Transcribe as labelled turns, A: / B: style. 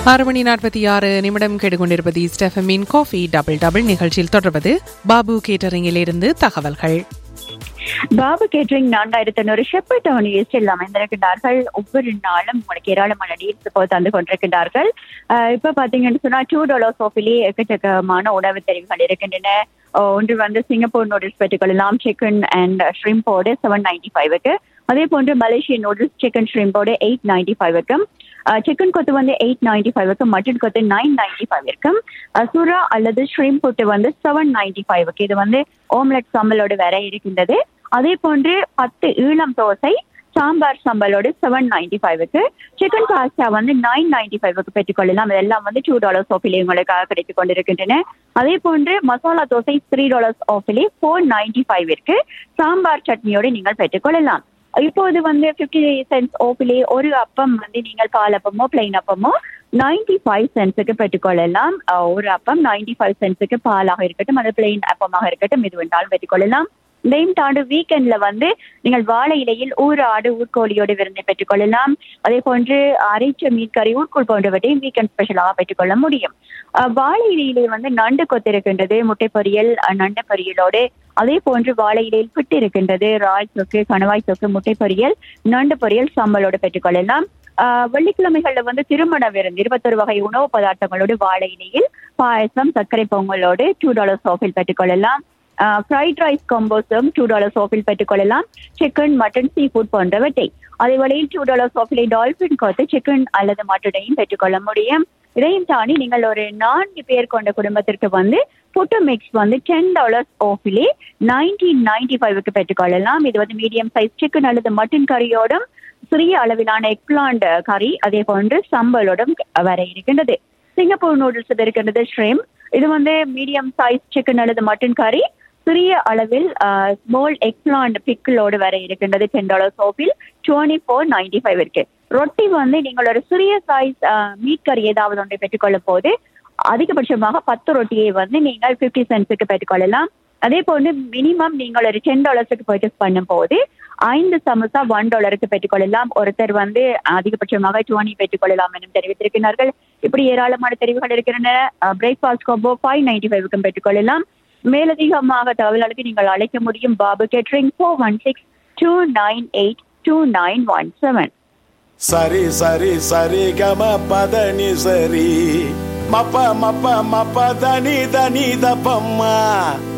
A: ஆறு மணி நாற்பத்தி ஆறு நிமிடம் கேட்டுக்கொண்டிருப்பது ஸ்டெஃபமின் காஃபி டபுள் டபுள் நிகழ்ச்சியில் தொடர்வது பாபு கேட்டரிங்கில் இருந்து தகவல்கள்
B: பாபு கேட்டரிங் நான்காயிரத்தி ஐநூறு ஷெப்பர்ட் டவுன் ஈஸ்டில் அமைந்திருக்கின்றார்கள் ஒவ்வொரு நாளும் உங்களுக்கு ஏராளமான டீல்ஸ் போய் தந்து கொண்டிருக்கின்றார்கள் அஹ் இப்ப பாத்தீங்கன்னு சொன்னா டூ டாலர் சோஃபிலே எக்கச்சக்கமான உணவு தெரிவுகள் இருக்கின்றன அஹ் ஒன்று வந்து சிங்கப்பூர் நூடுல்ஸ் பெற்றுக்கொள்ளலாம் சிக்கன் அண்ட் ஷ்ரிம்போடு செவன் நைன்டி ஃபைவுக்கு அதே போன்று மலேசியன் நூடுல்ஸ் சிக்கன் ஷ்ரிம்போடு எயிட் நைன்டி ஃபைவுக்கும் சிக்கன் கொத்து வந்து எயிட் நைன்டி ஃபைவுக்கு மட்டன் கொத்து நைன் நைன்டி ஃபைவ் இருக்கும் சுறா அல்லது ஷ்ரீம் புட்டு வந்து செவன் நைன்டி ஃபைவுக்கு இது வந்து ஓம்லெட் சம்பலோடு வேற இருக்கின்றது அதே போன்று பத்து ஈழம் தோசை சாம்பார் சம்பலோடு செவன் நைன்டி ஃபைவுக்கு சிக்கன் பாஸ்தா வந்து நைன் நைன்டி ஃபைவுக்கு பெற்றுக்கொள்ளலாம் இதெல்லாம் வந்து டூ டாலர்ஸ் ஆஃபிலே உங்களுக்காக கிடைத்துக் கொண்டிருக்கின்றன அதே போன்று மசாலா தோசை த்ரீ டாலர்ஸ் ஆஃபிலே ஃபோர் நைன்டி ஃபைவ் இருக்கு சாம்பார் சட்னியோடு நீங்கள் பெற்றுக்கொள்ளலாம் இப்போது வந்து பிப்டி சென்ட்ஸ் ஓப்பிலே ஒரு அப்பம் வந்து நீங்கள் பால் அப்பமோ பிளைன் அப்பமோ நைன்டி ஃபைவ் சென்ட்ஸுக்கு பெற்றுக்கொள்ளலாம் அஹ் ஒரு அப்பம் நைன்டி ஃபைவ் சென்ட்ஸுக்கு பாலாக இருக்கட்டும் அது பிளைன் அப்பமாக இருக்கட்டும் இது வேண்டாலும் பெற்றுக்கொள்ளலாம் இதையும் தாண்டு வீக்கெண்ட்ல வந்து நீங்கள் வாழை இலையில் ஊர் ஆடு ஊர்கோழியோடு விருந்தை பெற்றுக்கொள்ளலாம் அதே போன்று அரைச்ச மீன் கறி ஊர்கோள் போன்றவற்றையும் வீக்கெண்ட் ஸ்பெஷலாக பெற்றுக்கொள்ள முடியும் அஹ் வாழை இலையிலே வந்து நண்டு கொத்து இருக்கின்றது முட்டை பொரியல் அஹ் நண்டு பொரியலோடு அதே போன்று வாழை இலையில் பிட்டு இருக்கின்றது ராய் தொக்கு கணவாய் தொக்கு முட்டை பொரியல் நண்டு பொரியல் சாம்பலோடு பெற்றுக்கொள்ளலாம் ஆஹ் வெள்ளிக்கிழமைகள்ல வந்து திருமண விருந்து இருபத்தொரு வகை உணவு பதார்த்தங்களோடு வாழை இலையில் பாயசம் சர்க்கரை பொங்கலோடு டூ டாலர்ஸ் ஆஃபில் பெற்றுக்கொள்ளலாம் ஃப்ரைட் ரைஸ் காம்போஸும் டூ டாலர்ஸ் ஆஃபில் பெற்றுக்கொள்ளலாம் சிக்கன் மட்டன் சீ ஃபுட் போன்றவற்றை அதே வேளையில் டூ டாலர்ஸ் ஆஃபிலே டால்பின் கொத்து சிக்கன் அல்லது மட்டனையும் பெற்றுக்கொள்ள முடியும் இதையும் தாண்டி நீங்கள் ஒரு நான்கு பேர் கொண்ட குடும்பத்திற்கு வந்து புட்டு மிக்ஸ் வந்து டென் டாலர்ஸ் ஆஃபிலே நைன்டீன் நைன்டி ஃபைவ்க்கு பெற்றுக்கொள்ளலாம் இது வந்து மீடியம் சைஸ் சிக்கன் அல்லது மட்டன் கறியோடும் சிறிய அளவிலான எக்லாண்ட் கறி அதே போன்று சம்பலோடும் வர இருக்கின்றது சிங்கப்பூர் நூடுல்ஸ் இருக்கின்றது ஷ்ரீம் இது வந்து மீடியம் சைஸ் சிக்கன் அல்லது மட்டன் கறி சிறிய அளவில் ஸ்மால் எக்லாண்ட் பிக்கிளோடு வர இருக்கின்றது டென் டாலர் சோப்பில் டுவெண்ட்டி ஃபோர் நைன்டி ஃபைவ் இருக்கு ரொட்டி வந்து நீங்கள் ஒரு சிறிய சைஸ் மீட் கறி ஏதாவது ஒன்றை பெற்றுக்கொள்ள போது அதிகபட்சமாக பத்து ரொட்டியை வந்து நீங்கள் பிப்டி சென்ட்ஸுக்கு பெற்றுக்கொள்ளலாம் அதே போன்று மினிமம் நீங்கள் ஒரு டென் டாலர்ஸுக்கு பர்ச்சேஸ் பண்ணும் போது ஐந்து சமோசா ஒன் டாலருக்கு பெற்றுக்கொள்ளலாம் ஒருத்தர் வந்து அதிகபட்சமாக டுவெண்ட்டி பெற்றுக்கொள்ளலாம் என தெரிவித்திருக்கிறார்கள் இப்படி ஏராளமான தெரிவுகள் இருக்கின்றன பிரேக்ஃபாஸ்ட் காம்போ ஃபைவ் நைன்டி ஃபைவ்க்கும் பெற்றுக்கொள்ளலாம் மேலதிகமாக தகவல்களுக்கு நீங்கள் அழைக்க முடியும் Babu catering four one six two nine eight two nine one seven
C: சரி சரி சரி கம பதனி சரி மப்ப மப்ப மப்ப தனி தனி தப்பம்மா